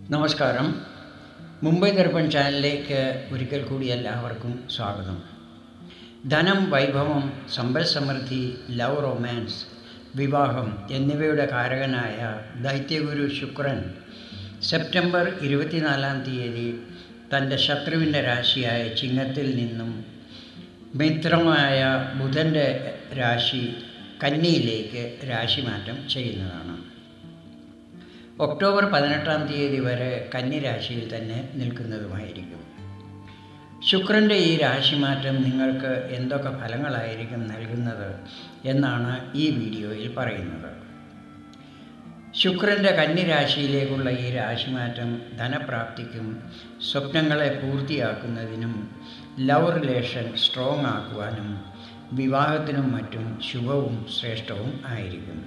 നമസ്കാരം മുംബൈ ദർപ്പൺ ചാനലിലേക്ക് ഒരിക്കൽ കൂടി എല്ലാവർക്കും സ്വാഗതം ധനം വൈഭവം സമ്പൽ സമൃദ്ധി ലവ് റൊമാൻസ് വിവാഹം എന്നിവയുടെ കാരകനായ ദൈത്യഗുരു ശുക്രൻ സെപ്റ്റംബർ ഇരുപത്തിനാലാം തീയതി തൻ്റെ ശത്രുവിൻ്റെ രാശിയായ ചിങ്ങത്തിൽ നിന്നും മിത്രമായ ബുധൻ്റെ രാശി കന്നിയിലേക്ക് രാശിമാറ്റം ചെയ്യുന്നതാണ് ഒക്ടോബർ പതിനെട്ടാം തീയതി വരെ കന്നിരാശിയിൽ തന്നെ നിൽക്കുന്നതുമായിരിക്കും ശുക്രൻ്റെ ഈ രാശിമാറ്റം നിങ്ങൾക്ക് എന്തൊക്കെ ഫലങ്ങളായിരിക്കും നൽകുന്നത് എന്നാണ് ഈ വീഡിയോയിൽ പറയുന്നത് ശുക്രൻ്റെ കന്നിരാശിയിലേക്കുള്ള ഈ രാശിമാറ്റം ധനപ്രാപ്തിക്കും സ്വപ്നങ്ങളെ പൂർത്തിയാക്കുന്നതിനും ലവ് റിലേഷൻ സ്ട്രോങ് ആക്കുവാനും വിവാഹത്തിനും മറ്റും ശുഭവും ശ്രേഷ്ഠവും ആയിരിക്കും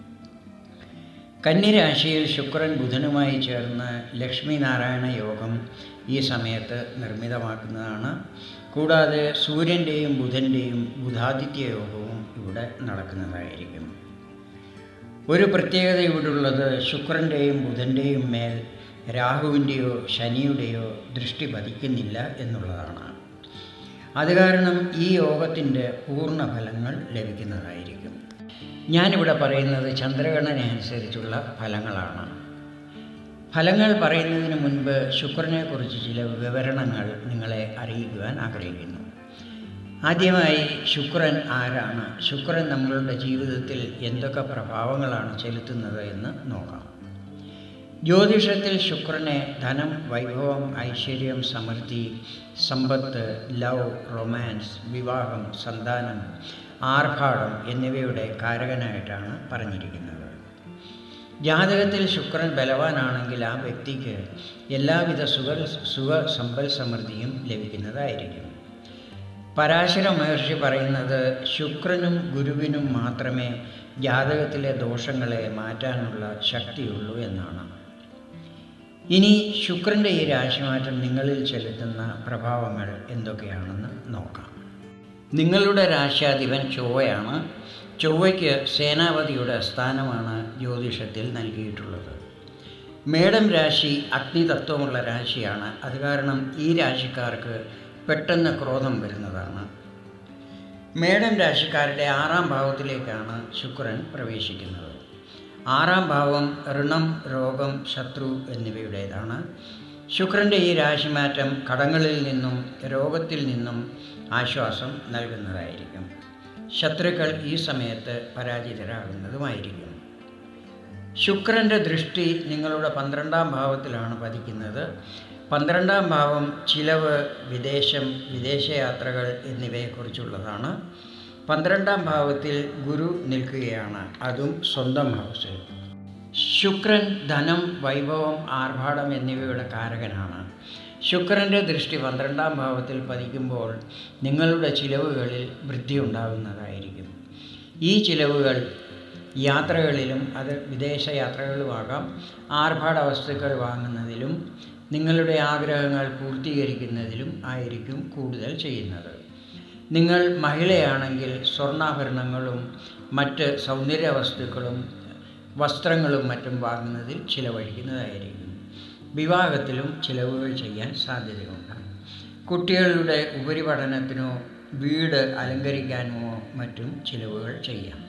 കന്നിരാശിയിൽ ശുക്രൻ ബുധനുമായി ചേർന്ന് ലക്ഷ്മി നാരായണ യോഗം ഈ സമയത്ത് നിർമ്മിതമാക്കുന്നതാണ് കൂടാതെ സൂര്യൻ്റെയും ബുധൻ്റെയും ബുധാദിത്യ യോഗവും ഇവിടെ നടക്കുന്നതായിരിക്കും ഒരു പ്രത്യേകത ഇവിടുള്ളത് ശുക്രൻ്റെയും ബുധൻ്റെയും മേൽ രാഹുവിൻ്റെയോ ശനിയുടെയോ ദൃഷ്ടി പതിക്കുന്നില്ല എന്നുള്ളതാണ് അത് കാരണം ഈ യോഗത്തിൻ്റെ പൂർണ്ണ ഫലങ്ങൾ ലഭിക്കുന്നതായിരിക്കും ഞാനിവിടെ പറയുന്നത് ചന്ദ്രഗണന അനുസരിച്ചുള്ള ഫലങ്ങളാണ് ഫലങ്ങൾ പറയുന്നതിന് മുൻപ് ശുക്രനെക്കുറിച്ച് ചില വിവരണങ്ങൾ നിങ്ങളെ അറിയിക്കുവാൻ ആഗ്രഹിക്കുന്നു ആദ്യമായി ശുക്രൻ ആരാണ് ശുക്രൻ നമ്മളുടെ ജീവിതത്തിൽ എന്തൊക്കെ പ്രഭാവങ്ങളാണ് ചെലുത്തുന്നത് എന്ന് നോക്കാം ജ്യോതിഷത്തിൽ ശുക്രനെ ധനം വൈഭവം ഐശ്വര്യം സമൃദ്ധി സമ്പത്ത് ലവ് റൊമാൻസ് വിവാഹം സന്താനം ആർഭാടം എന്നിവയുടെ കാരകനായിട്ടാണ് പറഞ്ഞിരിക്കുന്നത് ജാതകത്തിൽ ശുക്രൻ ബലവാനാണെങ്കിൽ ആ വ്യക്തിക്ക് എല്ലാവിധ സുഖ സുഖ സമ്പൽ സമൃദ്ധിയും ലഭിക്കുന്നതായിരിക്കും പരാശര മഹർഷി പറയുന്നത് ശുക്രനും ഗുരുവിനും മാത്രമേ ജാതകത്തിലെ ദോഷങ്ങളെ മാറ്റാനുള്ള ശക്തിയുള്ളൂ എന്നാണ് ഇനി ശുക്രൻ്റെ ഈ രാശിമാറ്റം നിങ്ങളിൽ ചെലുത്തുന്ന പ്രഭാവങ്ങൾ എന്തൊക്കെയാണെന്ന് നോക്കാം നിങ്ങളുടെ രാശ്യാധിപൻ ചൊവ്വയാണ് ചൊവ്വയ്ക്ക് സേനാപതിയുടെ സ്ഥാനമാണ് ജ്യോതിഷത്തിൽ നൽകിയിട്ടുള്ളത് മേടം രാശി അഗ്നിതത്വമുള്ള രാശിയാണ് അത് കാരണം ഈ രാശിക്കാർക്ക് പെട്ടെന്ന് ക്രോധം വരുന്നതാണ് മേടം രാശിക്കാരുടെ ആറാം ഭാവത്തിലേക്കാണ് ശുക്രൻ പ്രവേശിക്കുന്നത് ആറാം ഭാവം ഋണം രോഗം ശത്രു എന്നിവയുടേതാണ് ശുക്രൻ്റെ ഈ രാശിമാറ്റം കടങ്ങളിൽ നിന്നും രോഗത്തിൽ നിന്നും ആശ്വാസം നൽകുന്നതായിരിക്കും ശത്രുക്കൾ ഈ സമയത്ത് പരാജിതരാകുന്നതുമായിരിക്കും ശുക്രൻ്റെ ദൃഷ്ടി നിങ്ങളുടെ പന്ത്രണ്ടാം ഭാവത്തിലാണ് പതിക്കുന്നത് പന്ത്രണ്ടാം ഭാവം ചിലവ് വിദേശം വിദേശയാത്രകൾ എന്നിവയെക്കുറിച്ചുള്ളതാണ് പന്ത്രണ്ടാം ഭാവത്തിൽ ഗുരു നിൽക്കുകയാണ് അതും സ്വന്തം ഹൗസിൽ ശുക്രൻ ധനം വൈഭവം ആർഭാടം എന്നിവയുടെ കാരകനാണ് ശുക്രൻ്റെ ദൃഷ്ടി പന്ത്രണ്ടാം ഭാവത്തിൽ പതിക്കുമ്പോൾ നിങ്ങളുടെ ചിലവുകളിൽ വൃദ്ധി ഉണ്ടാകുന്നതായിരിക്കും ഈ ചിലവുകൾ യാത്രകളിലും അത് വിദേശ യാത്രകളുമാകാം ആർഭാട വസ്തുക്കൾ വാങ്ങുന്നതിലും നിങ്ങളുടെ ആഗ്രഹങ്ങൾ പൂർത്തീകരിക്കുന്നതിലും ആയിരിക്കും കൂടുതൽ ചെയ്യുന്നത് നിങ്ങൾ മഹിളയാണെങ്കിൽ സ്വർണ്ണാഭരണങ്ങളും മറ്റ് സൗന്ദര്യ വസ്തുക്കളും വസ്ത്രങ്ങളും മറ്റും വാങ്ങുന്നതിൽ ചിലവഴിക്കുന്നതായിരിക്കും വിവാഹത്തിലും ചിലവുകൾ ചെയ്യാൻ സാധ്യതയുണ്ട് കുട്ടികളുടെ ഉപരിപഠനത്തിനോ വീട് അലങ്കരിക്കാനോ മറ്റും ചിലവുകൾ ചെയ്യാം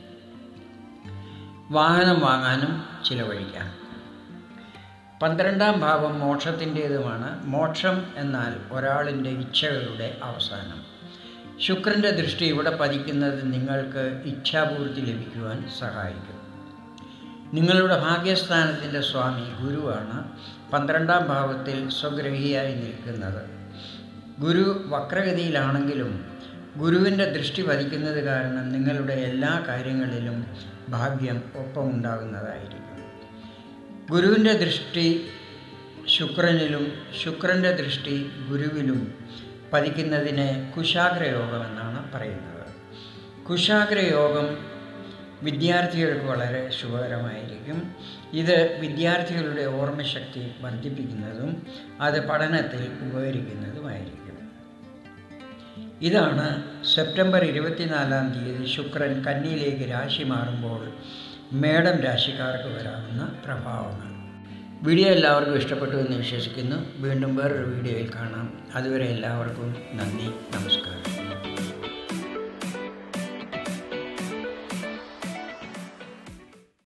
വാഹനം വാങ്ങാനും ചിലവഴിക്കാം പന്ത്രണ്ടാം ഭാവം മോക്ഷത്തിൻ്റേതുമാണ് മോക്ഷം എന്നാൽ ഒരാളിൻ്റെ ഇച്ഛകളുടെ അവസാനം ശുക്രൻ്റെ ദൃഷ്ടി ഇവിടെ പതിക്കുന്നത് നിങ്ങൾക്ക് ഇച്ഛാപൂർത്തി ലഭിക്കുവാൻ സഹായിക്കും നിങ്ങളുടെ ഭാഗ്യസ്ഥാനത്തിൻ്റെ സ്വാമി ഗുരുവാണ് പന്ത്രണ്ടാം ഭാവത്തിൽ സ്വഗ്രഹിയായി നിൽക്കുന്നത് ഗുരു വക്രഗതിയിലാണെങ്കിലും ഗുരുവിൻ്റെ ദൃഷ്ടി പതിക്കുന്നത് കാരണം നിങ്ങളുടെ എല്ലാ കാര്യങ്ങളിലും ഭാഗ്യം ഒപ്പമുണ്ടാകുന്നതായിരിക്കും ഗുരുവിൻ്റെ ദൃഷ്ടി ശുക്രനിലും ശുക്രൻ്റെ ദൃഷ്ടി ഗുരുവിലും പതിക്കുന്നതിനെ കുശാഗ്രയോഗം എന്നാണ് പറയുന്നത് കുശാഗ്രയോഗം വിദ്യാർത്ഥികൾക്ക് വളരെ ശുഭകരമായിരിക്കും ഇത് വിദ്യാർത്ഥികളുടെ ഓർമ്മശക്തി വർദ്ധിപ്പിക്കുന്നതും അത് പഠനത്തിൽ ഉപകരിക്കുന്നതുമായിരിക്കും ഇതാണ് സെപ്റ്റംബർ ഇരുപത്തിനാലാം തീയതി ശുക്രൻ കന്നിയിലേക്ക് രാശി മാറുമ്പോൾ മേടം രാശിക്കാർക്ക് വരാവുന്ന പ്രഭാവങ്ങൾ വീഡിയോ എല്ലാവർക്കും ഇഷ്ടപ്പെട്ടു എന്ന് വിശ്വസിക്കുന്നു വീണ്ടും വേറൊരു വീഡിയോയിൽ കാണാം അതുവരെ എല്ലാവർക്കും നന്ദി നമസ്കാരം